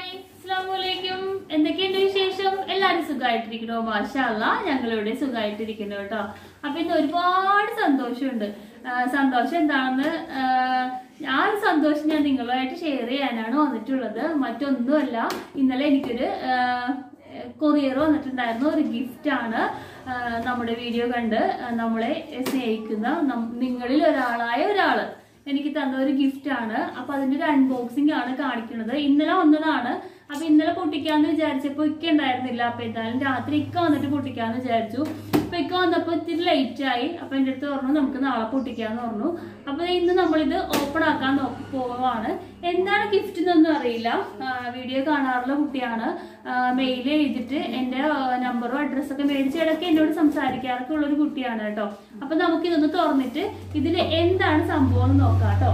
അസ്സലാമലൈക്കും എന്തൊക്കെയുണ്ട് വിശേഷം എല്ലാരും സുഖമായിട്ടിരിക്കണോ മാഷല്ല ഞങ്ങളിവിടെ സുഖമായിട്ടിരിക്കുന്നു കേട്ടോ അപ്പൊ ഇന്ന് ഒരുപാട് സന്തോഷമുണ്ട് ആ, സന്തോഷം എന്താണെന്ന് ആ, ആ ഒരു സന്തോഷം ഞാൻ നിങ്ങളുമായിട്ട് ഷെയർ ചെയ്യാനാണ് വന്നിട്ടുള്ളത് മറ്റൊന്നുമല്ല ഇന്നലെ എനിക്കൊരു കൊറിയർ വന്നിട്ടുണ്ടായിരുന്നു ഒരു ഗിഫ്റ്റ് ആണ് ആ, നമ്മുടെ വീഡിയോ കണ്ട് ആ, നമ്മളെ സ്നേഹിക്കുന്ന നം- നിങ്ങളിൽ ഒരാളായ ഒരാള് എനിക്ക് തന്ന ഒരു ഗിഫ്റ്റ് ആണ് അപ്പൊ അതിന്റെ ഒരു അൺബോക്സിംഗ് ആണ് കാണിക്കുന്നത് ഇന്നലെ വന്നതാണ് അപ്പൊ ഇന്നലെ പൊട്ടിക്കാന്ന് വിചാരിച്ചപ്പോ ഇക്ക ഉണ്ടായിരുന്നില്ല അപ്പൊ എന്തായാലും രാത്രി ഇക്ക വന്നിട്ട് പൊട്ടിക്കാന്ന് വിചാരിച്ചു അപ്പൊ ഇക്ക വന്നപ്പോ ഇത്തിരി ലേറ്റ് ആയി അപ്പൊ എന്റെ അടുത്ത് പറഞ്ഞു നമുക്ക് നാളെ പൊട്ടിക്കാന്ന് പറഞ്ഞു അപ്പൊ ഇന്ന് നമ്മളിത് ഓപ്പൺ ആക്കാൻ നോക്കി പോവാണ് എന്താണ് ഗിഫ്റ്റ് എന്നൊന്നും അറിയില്ല വീഡിയോ കാണാറുള്ള കുട്ടിയാണ് മെയിൽ ചെയ്തിട്ട് എന്റെ നമ്പറും അഡ്രസ്സൊക്കെ മേടിച്ച് ഇടയ്ക്ക് എന്നോട് സംസാരിക്കാറൊക്കെ ഉള്ള ഒരു കുട്ടിയാണ് കേട്ടോ അപ്പൊ നമുക്ക് ഇതൊന്ന് തുറന്നിട്ട് ഇതിൽ എന്താണ് സംഭവം എന്ന് നോക്കാം കേട്ടോ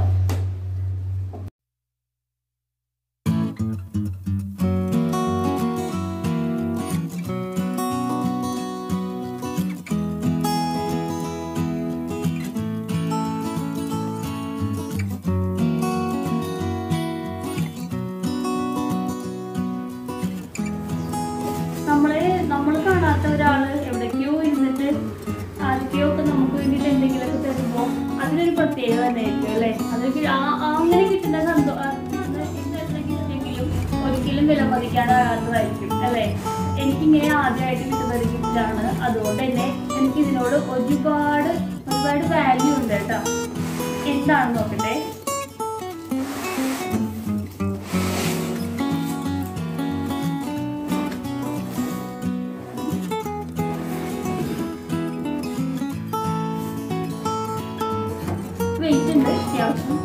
നമ്മളെ നമ്മൾ കാണാത്ത ഒരാള് എവിടേക്കോ ഇരുന്നിട്ട് ആരൊക്കെയോ ഒക്കെ നമുക്ക് വേണ്ടിയിട്ട് എന്തെങ്കിലുമൊക്കെ തരുമ്പോ അതിനൊരു പ്രത്യേകത തന്നെയായിരിക്കും അല്ലെ അതൊക്കെ ആ- ആ അങ്ങനെ കിട്ടുന്ന സന്തോ ആ കിട്ടുന്ന എന്തെങ്കിലും ഒരിക്കലും വിലമതിക്കാനാകാത്തതായിരിക്കും അല്ലെ എനിക്കിങ്ങനെ ആദ്യമായിട്ട് കിട്ടുന്ന ഒരു ഗിഫ്റ്റാണ് അതുകൊണ്ട് തന്നെ എനിക്ക് ഇതിനോട് ഒരുപാട് ഒരുപാട് വാല്യൂ ഉണ്ട് കേട്ടോ എന്താണെന്ന് നോക്കട്ടെ വെയിറ്റ് ഉണ്ട് അത്യാവശ്യം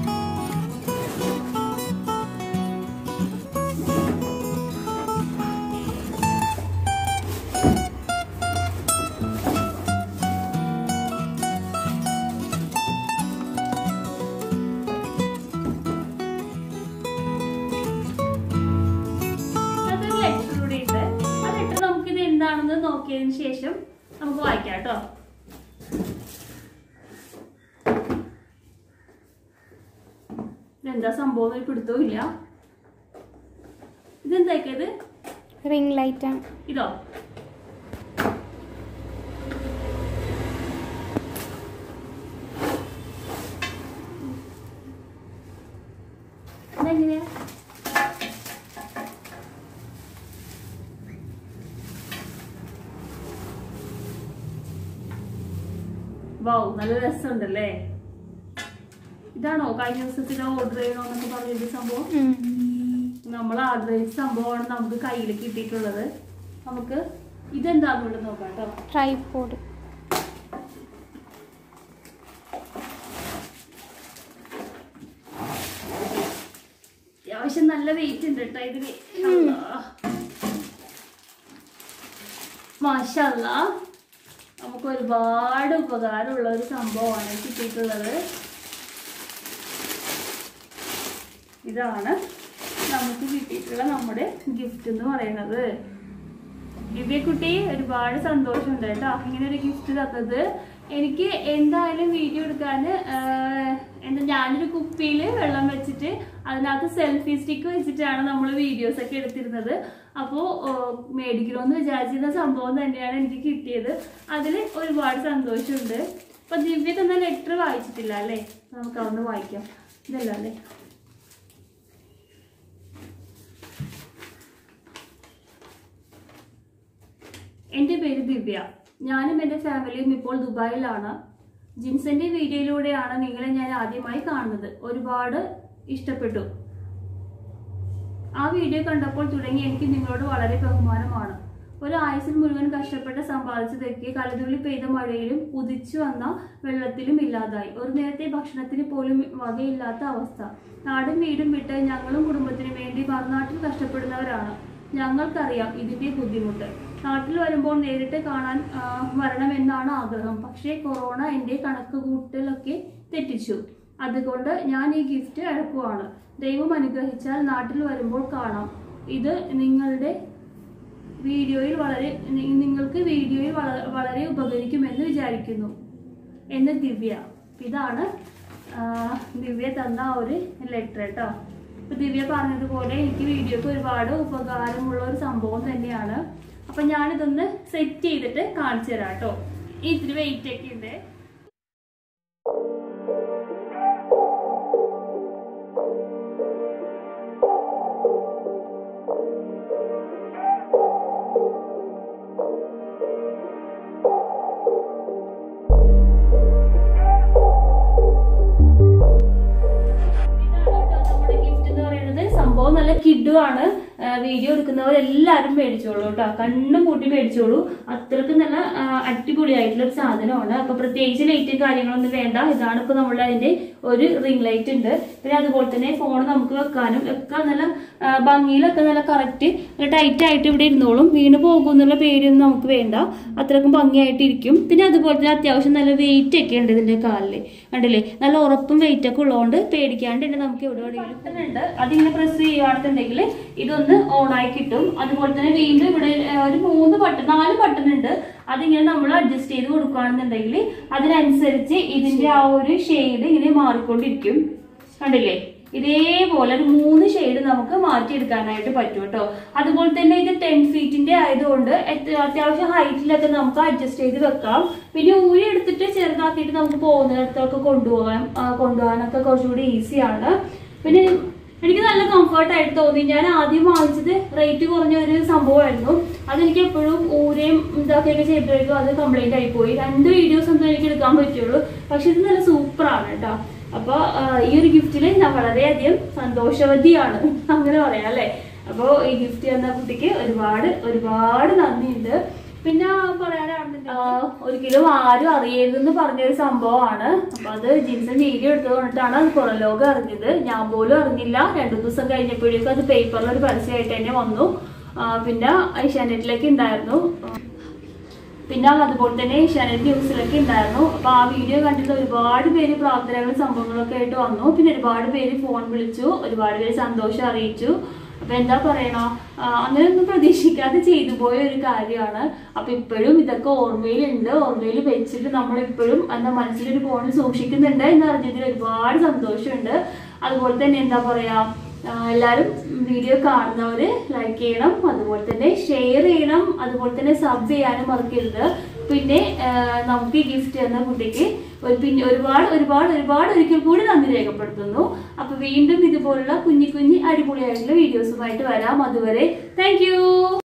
അതൊരു ലെറ്റർ കൂടി ഉണ്ട് ആ ലെറ്റർ നമുക്കിത് എന്താണെന്ന് നോക്കിയതിന് ശേഷം നമുക്ക് വായിക്കാം കേട്ടോ ഇതെന്താ സംഭവം ഒരു പിടുത്തവും ഇല്ല ഇതെന്താക്കിയത് റിംഗ് ലൈറ്റ് ആണ് ഇതോ ഇതെങ്ങനെയാ വൗ നല്ല രസമുണ്ടല്ലേ ഇതാണോ കഴിഞ്ഞ ദിവസത്തിൽ ഓർഡർ ചെയ്യണോന്നൊക്കെ പറഞ്ഞൊരു സംഭവം നമ്മൾ ആഗ്രഹിച്ച സംഭവമാണ് നമുക്ക് കയ്യിൽ കിട്ടിയിട്ടുള്ളത് നമുക്ക് ഇതെന്താന്നുള്ളത് നോക്കാം കേട്ടോ ട്രൈപോഡ് അത്യാവശ്യം നല്ല വെയിറ്റ് ഉണ്ട് കേട്ടോ ഇതില് അല്ലാ. മാഷല്ല നമുക്ക് ഒരുപാട് ഉപകാരമുള്ള ഒരു സംഭവമാണ് കിട്ടിയിട്ടുള്ളത് ഇതാണ് നമുക്ക് കിട്ടിയിട്ടുള്ള നമ്മുടെ ഗിഫ്റ്റ് എന്ന് പറയുന്നത് ദിവ്യക്കുട്ടി ഒരുപാട് സന്തോഷമുണ്ട് കേട്ടോ ഇങ്ങനെ ഒരു ഗിഫ്റ്റ് തന്നത് എനിക്ക് എന്തായാലും വീഡിയോ എടുക്കാൻ എന്താ ഞാനൊരു കുപ്പിയിൽ വെള്ളം വെച്ചിട്ട് അതിനകത്ത് സെൽഫി സ്റ്റിക്ക് വെച്ചിട്ടാണ് നമ്മൾ വീഡിയോസ് ഒക്കെ എടുത്തിരുന്നത് അപ്പോൾ മേടിക്കണമെന്ന് വിചാരിച്ചിരുന്ന സംഭവം തന്നെയാണ് എനിക്ക് കിട്ടിയത് അതിൽ ഒരുപാട് സന്തോഷമുണ്ട് അപ്പൊ ദിവ്യ തന്ന ലെറ്റർ വായിച്ചിട്ടില്ല അല്ലേ നമുക്ക് അതൊന്ന് വായിക്കാം ഇതല്ല അല്ലേ എൻ്റെ പേര് ദിവ്യ ഞാനും എൻ്റെ ഫാമിലിയും ഇപ്പോൾ ദുബായിലാണ് ജിൻസന്റെ വീഡിയോയിലൂടെയാണ് നിങ്ങളെ ഞാൻ ആദ്യമായി കാണുന്നത് ഒരുപാട് ഇഷ്ടപ്പെട്ടു ആ വീഡിയോ കണ്ടപ്പോൾ തുടങ്ങി എനിക്ക് നിങ്ങളോട് വളരെ ബഹുമാനമാണ് ഒരു ആയുസിൽ മുഴുവൻ കഷ്ടപ്പെട്ട് സമ്പാദിച്ചതൊക്കെ കലതുള്ളി പെയ്ത മഴയിലും ഉദിച്ചു വന്ന വെള്ളത്തിലും ഇല്ലാതായി ഒരു നേരത്തെ ഭക്ഷണത്തിന് പോലും വകയില്ലാത്ത അവസ്ഥ നാടും വീടും വിട്ട് ഞങ്ങളും കുടുംബത്തിനു വേണ്ടി മറുനാട്ടിൽ കഷ്ടപ്പെടുന്നവരാണ് ഞങ്ങൾക്കറിയാം ഇതിന്റെ ബുദ്ധിമുട്ട് നാട്ടിൽ വരുമ്പോൾ നേരിട്ട് കാണാൻ ആ, വരണമെന്നാണ് ആഗ്രഹം പക്ഷേ കൊറോണ എൻ്റെ കണക്കുകൂട്ടലൊക്കെ തെറ്റിച്ചു അതുകൊണ്ട് ഞാൻ ഈ ഗിഫ്റ്റ് അഴക്കുവാണ് ദൈവം അനുഗ്രഹിച്ചാൽ നാട്ടിൽ വരുമ്പോൾ കാണാം ഇത് നിങ്ങളുടെ വീഡിയോയിൽ വളരെ നി- നിങ്ങൾക്ക് വീഡിയോയിൽ വള- വളരെ ഉപകരിക്കുമെന്ന് വിചാരിക്കുന്നു എന്ന് ദിവ്യ ഇതാണ് ആ, ദിവ്യ തന്ന ആ ഒരു ലെറ്റർ കേട്ടോ ഇപ്പൊ ദിവ്യ പറഞ്ഞതുപോലെ എനിക്ക് വീഡിയോക്ക് ഒരുപാട് ഉപകാരമുള്ള ഒരു സംഭവം തന്നെയാണ് അപ്പൊ ഞാനിതൊന്ന് സെറ്റ് ചെയ്തിട്ട് കാണിച്ചു തരാം കേട്ടോ ഇത്തിരി വെയിറ്റ് ഒക്കെ ഉണ്ട് ഇതാണ് കേട്ടോ നമ്മുടെ ഗിഫ്റ്റ് എന്ന് പറയുന്നത് സംഭവം നല്ല കിഡുമാണ് വീഡിയോ എടുക്കുന്നവർ എല്ലാവരും മേടിച്ചോളൂ കേട്ടോ കണ്ണും കൂട്ടി മേടിച്ചോളൂ അത്രക്ക് നല്ല ആ, അടിപൊളിയായിട്ടുള്ള ഒരു സാധനമാണ് അപ്പൊ പ്രത്യേകിച്ച് ലൈറ്റും കാര്യങ്ങളൊന്നും വേണ്ട ഇതാണ് ഇപ്പൊ നമ്മുടെ അതിന്റെ ഒരു റിംഗ് ലൈറ്റ് ഉണ്ട് പിന്നെ അതുപോലെ തന്നെ ഫോൺ നമുക്ക് വെക്കാനും ഒക്കെ നല്ല ആ, ഭംഗിയിലൊക്കെ നല്ല കറക്റ്റ് ടൈറ്റ് ആയിട്ട് ഇവിടെ ഇരുന്നോളും വീണ് പോകും എന്നുള്ള പേടിയൊന്നും നമുക്ക് വേണ്ട അത്രക്കും ഭംഗിയായിട്ടിരിക്കും പിന്നെ അതുപോലെ തന്നെ അത്യാവശ്യം നല്ല വെയിറ്റ് ഒക്കെ ഉണ്ട് ഇതിന്റെ കാലില് കണ്ടില്ലേ നല്ല ഉറപ്പും വെയിറ്റ് ഒക്കെ ഉള്ളതുകൊണ്ട് പേടിക്കാണ്ട് തന്നെ നമുക്ക് എവിടെ എവിടെയെങ്കിലും ഉണ്ട് അതിങ്ങനെ പ്രസ് ചെയ്യുകയാണെന്നുണ്ടെങ്കിൽ ഇതൊന്ന് ഓൺ ആയി കിട്ടും അതുപോലെ തന്നെ വീണ്ടും ഇവിടെ ഏർ, ഒരു മൂന്ന് ബട്ടൺ നാല് ബട്ടൺ ഉണ്ട് അതിങ്ങനെ നമ്മൾ അഡ്ജസ്റ്റ് ചെയ്ത് കൊടുക്കുകയാണെന്നുണ്ടെങ്കിൽ അതിനനുസരിച്ച് ഇതിന്റെ ആ ഒരു ഷെയ്ഡ് ഇങ്ങനെ മാറിക്കൊണ്ടിരിക്കും കണ്ടില്ലേ ഇതേപോലെ ഒരു മൂന്ന് ഷെയ്ഡ് നമുക്ക് മാറ്റിയെടുക്കാനായിട്ട് പറ്റും കേട്ടോ അതുപോലെ തന്നെ ഇത് ടെൻ ഫീറ്റിന്റെ ആയതുകൊണ്ട് എത്ര- അത്യാവശ്യം ഹൈറ്റിലൊക്കെ നമുക്ക് അഡ്ജസ്റ്റ് ചെയ്ത് വെക്കാം പിന്നെ ഊരി എടുത്തിട്ട് ചെറുതാക്കിയിട്ട് നമുക്ക് പോകുന്നിടത്തൊക്കെ കൊണ്ടുപോകാൻ ആ, കൊണ്ടുപോകാനൊക്കെ കുറച്ചുകൂടി ഈസിയാണ് പിന്നെ എനിക്ക് നല്ല കംഫർട്ട് ആയിട്ട് തോന്നി ഞാൻ ആദ്യം വാങ്ങിച്ചത് റേറ്റ് കുറഞ്ഞ ഒരു സംഭവമായിരുന്നു അതെനിക്ക് എപ്പോഴും ഊരയും ഇതൊക്കെയൊക്കെ ചെയ്തപ്പോഴേക്കും അത് കംപ്ലൈന്റ് ആയി പോയി രണ്ട് വീഡിയോസ് ഒന്നും എനിക്ക് എടുക്കാൻ പറ്റുള്ളൂ പക്ഷെ ഇത് നല്ല സൂപ്പറാണ് കേട്ടോ അപ്പൊ ആ, ഈ ഒരു ഗിഫ്റ്റിൽ ഞാൻ വളരെയധികം സന്തോഷവതിയാണ് അങ്ങനെ പറയാം അല്ലെ അപ്പൊ ഈ ഗിഫ്റ്റ് തന്ന കുട്ടിക്ക് ഒരുപാട് ഒരുപാട് നന്ദിയുണ്ട് പിന്നെ പറയാനാണെന്നുണ്ടെങ്കിൽ ആ, ഒരിക്കലും ആരും അറിയരുതെന്ന് പറഞ്ഞൊരു സംഭവമാണ് അപ്പൊ അത് ജിൻസൺ വീഡിയോ എടുത്തത് കൊണ്ടിട്ടാണ് അത് പുറം ലോകം അറിഞ്ഞത് ഞാൻ പോലും അറിഞ്ഞില്ല രണ്ടു ദിവസം കഴിഞ്ഞപ്പോഴേക്കും അത് പേപ്പറിൽ ഒരു പരസ്യമായിട്ട് തന്നെ വന്നു ആ, പിന്നെ ഏഷ്യാനെറ്റിലേക്ക് ഉണ്ടായിരുന്നു പിന്നെ അതുപോലെ തന്നെ ഏഷ്യാനെറ്റ് ന്യൂസിലൊക്കെ ഉണ്ടായിരുന്നു അപ്പൊ ആ വീഡിയോ കണ്ടിട്ട് ഒരുപാട് പേര് പ്രാർത്ഥനകളും സംഭവങ്ങളൊക്കെ ആയിട്ട് വന്നു പിന്നെ ഒരുപാട് പേര് ഫോൺ വിളിച്ചു ഒരുപാട് പേര് സന്തോഷം അറിയിച്ചു അപ്പൊ എന്താ പറയണ അങ്ങനെയൊന്നും പ്രതീക്ഷിക്കാതെ ചെയ്തു പോയ ഒരു കാര്യമാണ് അപ്പൊ ഇപ്പോഴും ഇതൊക്കെ ഓർമ്മയിലുണ്ട് ഓർമ്മയിൽ വെച്ചിട്ട് നമ്മൾ ഇപ്പോഴും എന്താ മനസ്സിലൊരു ഫോണിൽ സൂക്ഷിക്കുന്നുണ്ട് എന്ന് അറിഞ്ഞതിൽ ഒരുപാട് സന്തോഷമുണ്ട് അതുപോലെ തന്നെ എന്താ പറയാ ആ, എല്ലാവരും വീഡിയോ കാണുന്നവര് ലൈക്ക് ചെയ്യണം അതുപോലെ തന്നെ ഷെയർ ചെയ്യണം അതുപോലെ തന്നെ സബ് ചെയ്യാനും മറക്കരുത് പിന്നെ ആ, നമുക്ക് ഈ ഗിഫ്റ്റ് എന്ന കുട്ടിക്ക് ഒരു പിന്നെ ഒരുപാട് ഒരുപാട് ഒരുപാട് ഒരിക്കൽ കൂടി നന്ദി രേഖപ്പെടുത്തുന്നു അപ്പൊ വീണ്ടും ഇതുപോലുള്ള കുഞ്ഞി കുഞ്ഞി അടിപൊളിയായിട്ടുള്ള വീഡിയോസുമായിട്ട് വരാം അതുവരെ താങ്ക്